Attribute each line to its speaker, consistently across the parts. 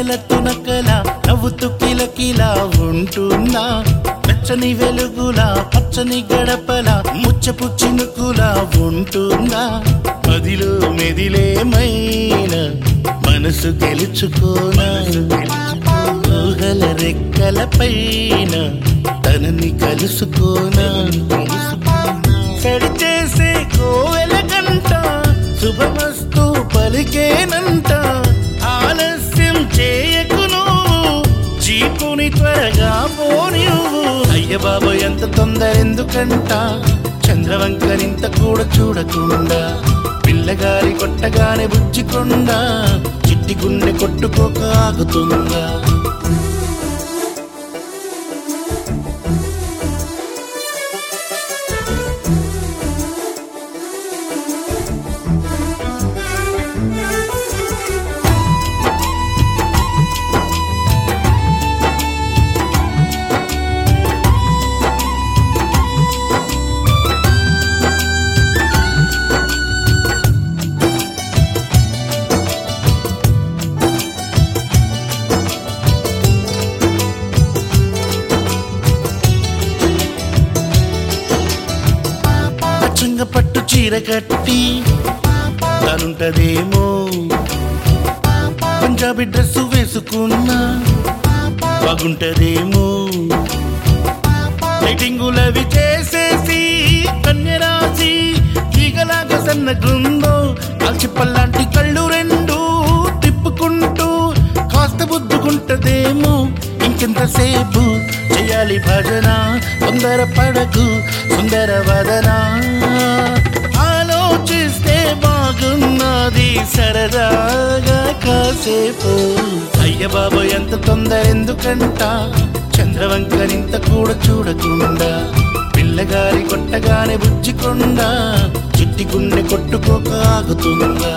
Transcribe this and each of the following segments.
Speaker 1: వన్నెల తునకల నవ్వుతూ కిలకిలా ఉంటున్నా వెచ్చని వెలుగులా పచ్చని గడపల ముచ్చపు చినుకులా ఉంటున్నా మదిలో మెదిలేమైన మనసు గెలుచుకోనా ఊహల రెక్కల పైన తనని కలుసుకోనా సడి చేసే కోవెల గంట శుభమస్తు పలికేనంట ఆలస్యం చేయకును జీపుని త్వరగా పోనివ్వు అయ్య బాబు ఎంత తొందర ఎందుకంట చంద్రవంకరింత కూడా చూడకుండా పిల్లగారి కొట్టగానే బుజ్జికొండా చిట్టి గుండె కొట్టుకోక ఆగుతుందా పచ్చంగ పట్టు చీర కట్టి తనుంటదేమో పంజాబీ డ్రెస్ వేసుకున్నా బాగుంటదేమో లైటింగులవి చేసేసి కన్యరాసి ఈగలాగా సన్నగుందో కాల్చిప్పల్లాంటి కళ్ళు రెండు తిప్పుకుంటూ కాస్త బుద్దుకుంటదేమో ఇంకెంతసేపు చేయాలి భజన తొందర పడకు సుందర వదన ఆలోచిస్తే బాగున్నది సరదాగా కాసేపు అయ్య బాబు ఎంత తొందర ఎందుకంట చంద్రవంకరింత కూడా చూడకుండా పిల్లగారి కొట్టగానే బుజ్జికొండా చిట్టి గుండె కొట్టుకోక ఆగుతుందా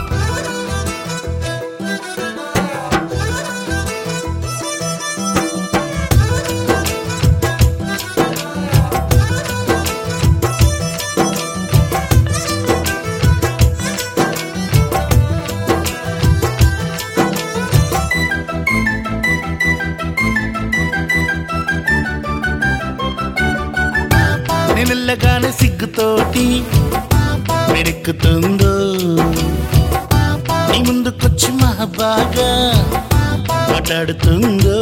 Speaker 1: నిన్నగానే సిగ్గుతోటి మెరుక్కుతుందో నీ ముందుకొచ్చి మహాబాగా మాట్లాడుతుందో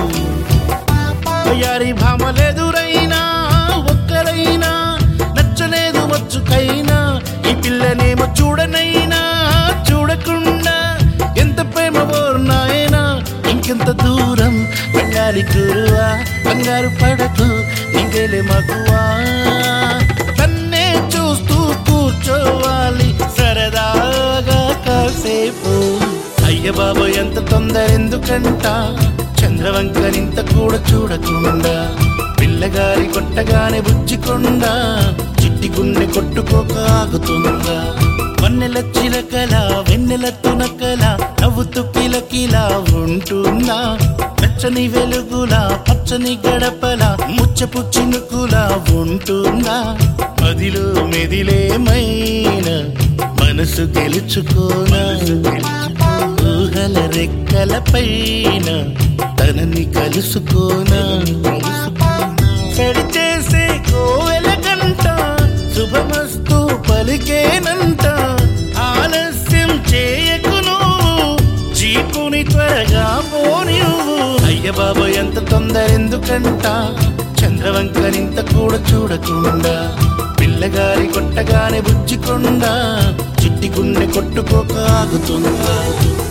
Speaker 1: వయ్యారి భామలెదురైనా ఒక్కరైనా నచ్చలేదు మచ్చుకైనా ఈ పిల్లనేమో చూడనైనా చూడకుండా ఎంత ప్రేమ బోర్నాయనా ఇంకెంత దూరం వెళ్ళాలి గురువా కంగారు పడకు నీకేలే మగువా తన్నే చూస్తూ కూర్చోవాలి సరదాగా కాసేపు అయ్య బాబు ఎంత తొందర ఎందుకంట చంద్రవంకరింత కూడా చూడకుండా పిల్లగారి కొట్టగానే బుజ్జికొండా చిట్టి గుండె కొట్టుకోక ఆగుతుందా వన్నెల చిలకల వెన్నెల తునకల నవ్వుతూ కిలకిలా ఉంటున్నా వెచ్చని వెలుగులా పచ్చని గడపల ముచ్చపు చినుకులా ఉంటున్నా మదిలో మెదిలేమైన మనసు గెలుచుకోనా ఊహల రెక్కల పైన తనని కలుసుకోనా సడి చేసే కోవెల గంట శుభమస్తు పలికేనంట ఆలస్యం చేయకును జీపుని త్వరగా పోనివ్వు అయ్య బాబు ఎంత తొందర ఎందుకంట చంద్రవంకరింత కూడా చూడకుండా పిల్లగారి కొట్టగానే బుజ్జికొండా చిట్టి గుండె కొట్టుకోక ఆగుతుందా